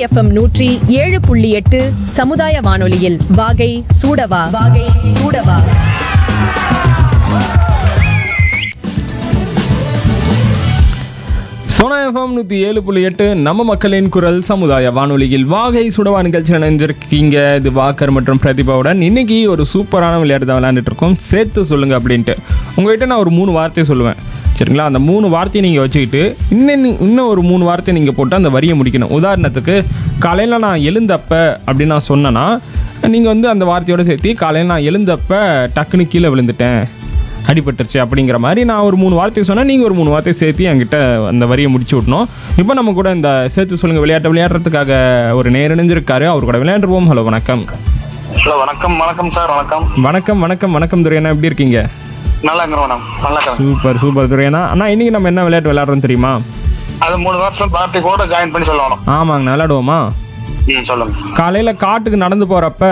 FM நூற்றி ஏழு புள்ளி எட்டு சமுதாய வானொலியில் வாகை சூடவா வாகை சூடவா சோனா எஃப்எம் நூற்றி ஏழு புள்ளி எட்டு நம்ம மக்களின் குரல் சமுதாய வானொலியில் வாகை சுடவா நிகழ்ச்சி நினைஞ்சிருக்கீங்க இது வாக்கர் மற்றும் பிரதிபாவுடன் இன்னைக்கு ஒரு சூப்பரான விளையாட்டு தான் விளையாண்டுட்டு இருக்கோம் சேர்த்து சொல்லுங்க அப்படின்ட்டு உங்ககிட்ட நான் ஒரு மூணு வார்த்தை சொல்லுவேன் சரிங்களா அந்த மூணு வார்த்தையை நீங்கள் வச்சுக்கிட்டு இன்னும் நீ- இன்னும் ஒரு மூணு வார்த்தை நீங்கள் போட்டு அந்த வரியை முடிக்கணும் உதாரணத்துக்கு காலையில் நான் எழுந்தப்ப அப்படின்னு நான் சொன்னேன்னா நீங்கள் வந்து அந்த வார்த்தையோட சேர்த்து காலையில் நான் எழுந்தப்ப டக்குன்னு கீழே விழுந்துட்டேன் அடிபட்டுருச்சு அப்படிங்கிற மாதிரி நான் ஒரு மூணு வார்த்தை சொன்னேன் நீங்கள் ஒரு மூணு வார்த்தை சேர்த்து என்கிட்ட அந்த வரியை முடிச்சு விட்டணும் இப்போ நம்ம கூட இந்த சேர்த்து சொல்லுங்கள் விளையாட்டை விளையாடுறதுக்காக ஒரு நேர் இணைஞ்சிருக்காரு அவர் கூட விளையாண்டுருவோம் ஹலோ வணக்கம் ஹலோ வணக்கம் வணக்கம் சார் வணக்கம் வணக்கம் வணக்கம் வணக்கம் துரையண்ணா எப்படி இருக்கீங்க நல்லா இருக்கிறோம் மேடம் நல்லா இருக்கிறேன் சூப்பர் சூப்பர் துரையண்ணா அண்ணா இன்னைக்கு நம்ம என்ன விளையாட்டு விளையாடுறோம் தெரியுமா அது மூணு வருஷம் பார்ட்டி கூட ஜாயின் பண்ணி சொல்லணும் ஆமாங்க விளையாடுவோமா ம் சொல்லுங்க காலையில் காட்டுக்கு நடந்து போகிறப்ப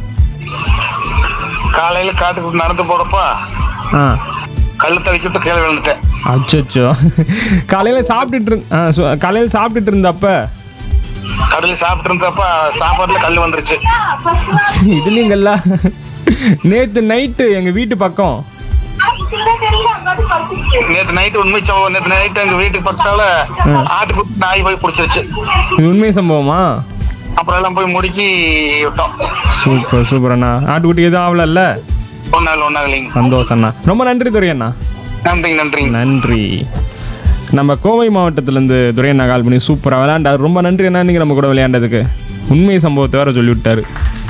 காலையில காட்டுக்கு நடந்து போறப்ப ஆ கல்லு தடுக்கிட்டு கீழே விழுந்துட்டேன் அச்சோ காலையில் சாப்பிட்டுட்டு இருந் ஆ சு- காலையில் சாப்பிட்டுட்டு இருந்தப்ப கடையில் சாப்பிட்டு இருந்தப்ப சாப்பாட்டுல கல் வந்துருச்சு இதுலீங்கல்ல நேற்று நைட்டு எங்கள் வீட்டு பக்கம் நேத்து நைட்டு உண்மை சம்பவம் நேத்து நைட்டு எங்க வீட்டுக்கு பக்கத்தால ஆட்டுக்குட்டி நாய் போய் பிடிச்சிருச்சு இது உண்மை சம்பவமா அப்புறம் எல்லாம் போய் முடுக்கி விட்டோம் சூப்பர் சூப்பர் அண்ணா ஆட்டுக்குட்டி எதுவும் ஆகலல்ல ஒன்னாகல ஒன்னாகலைங்க சந்தோஷம்ண்ணா ரொம்ப நன்றி துரையண்ணா நன்றிங்க நன்றிங்க நன்றி நம்ம கோவை மாவட்டத்திலேருந்து துரையண்ணா கால் பண்ணி சூப்பராக விளையாண்டாரு ரொம்ப நன்றி அண்ணா நீங்கள் நம்ம கூட விளையாண்டதுக்கு உண்மை சம்பவத்தை வேற சொல்லி விட்டாரு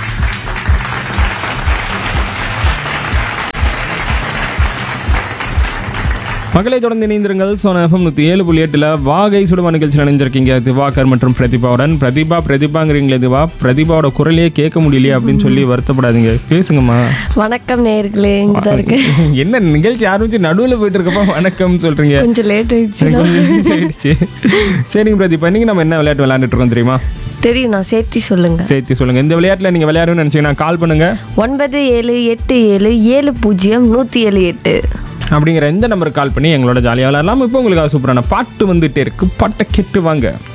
மக்களை தொடர்ந்து இணைந்திருங்கள் சோனா எஃப்எம் நூற்றி ஏழு புள்ளி எட்டில் வாகை சுடுமா நிகழ்ச்சியில் இணைஞ்சிருக்கீங்க திவாகர் மற்றும் பிரதிபாவுடன் பிரதிபா பிரதிபாங்கிறீங்களே திவா பிரதிபாவோட குரலையே கேட்க முடியலையே அப்படின்னு சொல்லி வருத்தப்படாதீங்க பேசுங்கம்மா வணக்கம் நேர்களே இங்கதான் இருக்கு என்ன நிகழ்ச்சி ஆரம்பிச்சு நடுவில் போயிட்டு இருக்கப்போ வணக்கம் சொல்றீங்க கொஞ்சம் லேட் ஆயிடுச்சுன்னா ஆயிடுச்சு சரிங்க பிரதீப் இன்னைக்கு நம்ம என்ன விளையாட்டு விளையாண்டுட்டு இருக்கோம் தெரியுமா தெரியும் நான் சேர்த்தி சொல்லுங்க சேர்த்து சொல்லுங்க இந்த விளையாட்டுல நீங்க விளையாடணும்னு நினைச்சீங்கன்னா கால் பண்ணுங்க ஒன்பது ஏழு எட்டு ஏழு ஏழு பூஜ்ஜியம் நூற்றி ஏழு எட்டு அப்படிங்கிற எந்த நம்பருக்கு கால் பண்ணி எங்களோட ஜாலியாக விளையாடலாம் இப்போ உங்களுக்கு சூப்பரான பாட்டு வந்துட்டே இருக்கு பாட்டை கெட்டு வாங்க